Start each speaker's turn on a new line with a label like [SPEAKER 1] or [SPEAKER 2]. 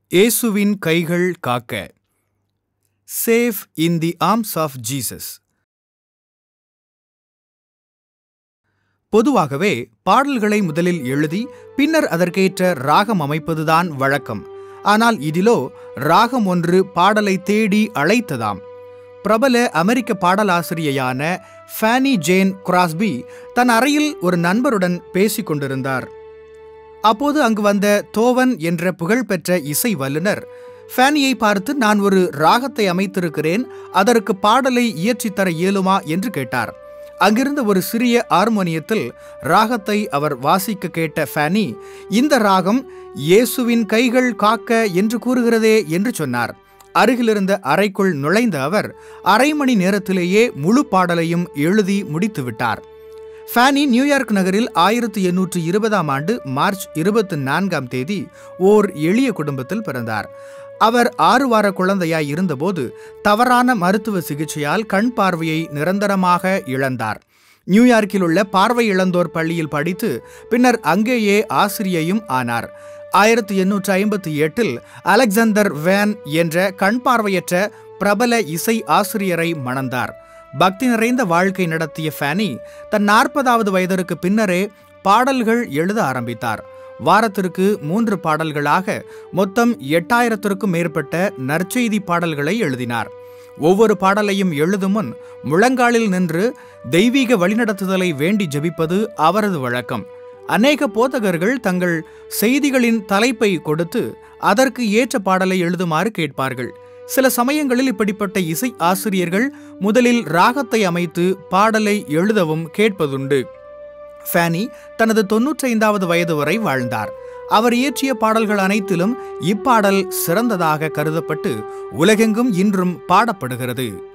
[SPEAKER 1] இயேசுவின் கைகள் காக்க safe in the arms of Jesus பொதுவாகவே பாடல்களை முதலில் எழுதி பின்னர் அதற்கேற்ற ராகம் அமைப்பதுதான் வழக்கம் ஆனால் இதிலோ ராகம் ஒன்று பாடலை தேடி அழைத்ததாம் பிரபல அமெரிக்க பாடலாசிரியையான ஃபேனி ஜேன் கிராஸ்பி தன் அறையில் ஒரு நண்பருடன் பேசிக் கொண்டிருந்தார் அப்போது அங்கு வந்த தோவன் என்ற புகழ்பெற்ற இசை வல்லுனர் ஃபேனியை பார்த்து நான் ஒரு ராகத்தை அமைத்திருக்கிறேன் அதற்கு பாடலை இயற்றித் தர இயலுமா என்று கேட்டார் அங்கிருந்த ஒரு சிறிய ஹார்மோனியத்தில் ராகத்தை அவர் வாசிக்க கேட்ட ஃபேனி இந்த ராகம் இயேசுவின் கைகள் காக்க என்று கூறுகிறதே என்று சொன்னார் அருகிலிருந்த அறைக்குள் நுழைந்த அவர் அரை மணி நேரத்திலேயே முழு பாடலையும் எழுதி முடித்துவிட்டார் ஃபேனி நியூயார்க் நகரில் ஆயிரத்தி எண்ணூற்று இருபதாம் ஆண்டு மார்ச் இருபத்தி நான்காம் தேதி ஓர் எளிய குடும்பத்தில் பிறந்தார் அவர் ஆறு வார குழந்தையாய் இருந்தபோது தவறான மருத்துவ சிகிச்சையால் கண் பார்வையை நிரந்தரமாக இழந்தார் நியூயார்க்கில் உள்ள பார்வை இழந்தோர் பள்ளியில் படித்து பின்னர் அங்கேயே ஆசிரியையும் ஆனார் ஆயிரத்தி எண்ணூற்று ஐம்பத்தி எட்டில் அலெக்சாந்தர் வேன் என்ற கண் பார்வையற்ற பிரபல இசை ஆசிரியரை மணந்தார் பக்தி நிறைந்த வாழ்க்கை நடத்திய ஃபேனி தன் நாற்பதாவது வயதிற்கு பின்னரே பாடல்கள் எழுத ஆரம்பித்தார் வாரத்திற்கு மூன்று பாடல்களாக மொத்தம் எட்டாயிரத்திற்கும் மேற்பட்ட நற்செய்தி பாடல்களை எழுதினார் ஒவ்வொரு பாடலையும் எழுதும் முன் முழங்காலில் நின்று தெய்வீக வழிநடத்துதலை வேண்டி ஜெபிப்பது அவரது வழக்கம் அநேக போதகர்கள் தங்கள் செய்திகளின் தலைப்பை கொடுத்து அதற்கு ஏற்ற பாடலை எழுதுமாறு கேட்பார்கள் சில சமயங்களில் இப்படிப்பட்ட இசை ஆசிரியர்கள் முதலில் ராகத்தை அமைத்து பாடலை எழுதவும் கேட்பதுண்டு ஃபேனி தனது தொன்னூற்றைந்தாவது வயது வரை வாழ்ந்தார் அவர் இயற்றிய பாடல்கள் அனைத்திலும் இப்பாடல் சிறந்ததாக கருதப்பட்டு உலகெங்கும் இன்றும் பாடப்படுகிறது